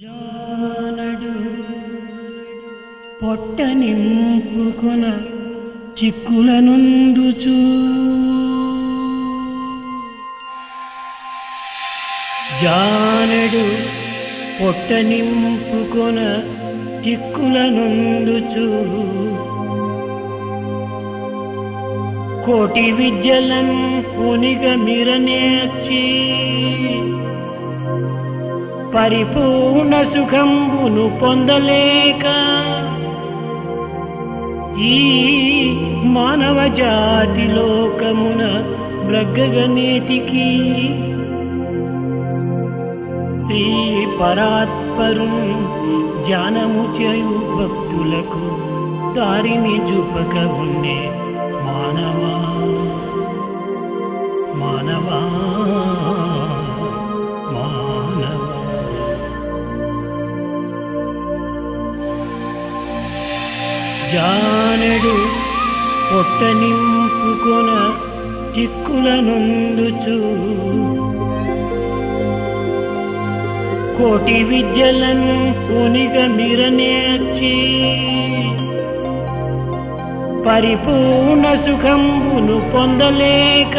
జానడు పొట్ట నింపుకొన చిక్కులనుందుచూ జానడు పొట్ట నింపుకొన చిక్కులనుందుచూ కోటి విద్యలన్ ఉనిగ మిరనేర్చి పరిపూర్ణ సుఖంబును పొందలేక ఈ మానవ జాతి లోకమున బ్రగ్గగనేటికి శ్రీ పరాత్పరు జ్ఞానము చేయు భక్తులకు దారిని చూపక ఉండే మానవా మానవా మానవా జానడు పొట్ట నింపుకొన చిక్కులనుందుచు కోటి విద్యలన్ ఉనిగ మిరనేర్చి పరిపూర్ణ సుఖంబును పొందలేక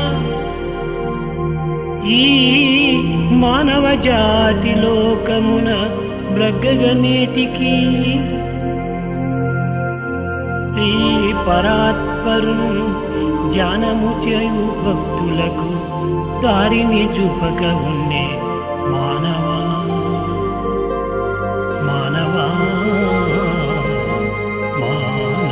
ఈ మానవ జాతి లోకమున బ్రగ్గగనేటికి శ్రీ పరాత్పరు జ్ఞానము చేయు భక్తులకు దారిని చూపక ఉండే మానవా మానవా మానవా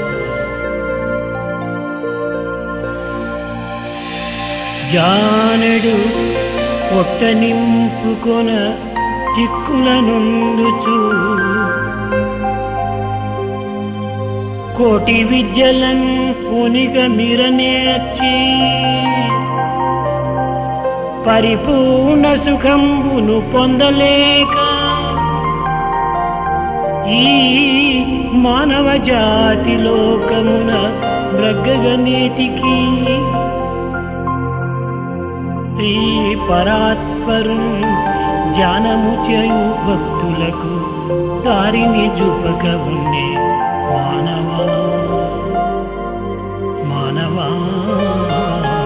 జానడు పొట్ట నింపుకొన చిక్కులనుందుచూ కోటి విద్యలన్ ఉనిగ మిరనేర్చి పరిపూర్ణ సుఖంబును పొందలేక ఈ మానవ జాతి లోకమున బ్రగ్గగనేటికి శ్రీ పరాత్పరు జ్ఞానము చేయు భక్తులకు దారిని చూపక ఉండే మానవా మానవా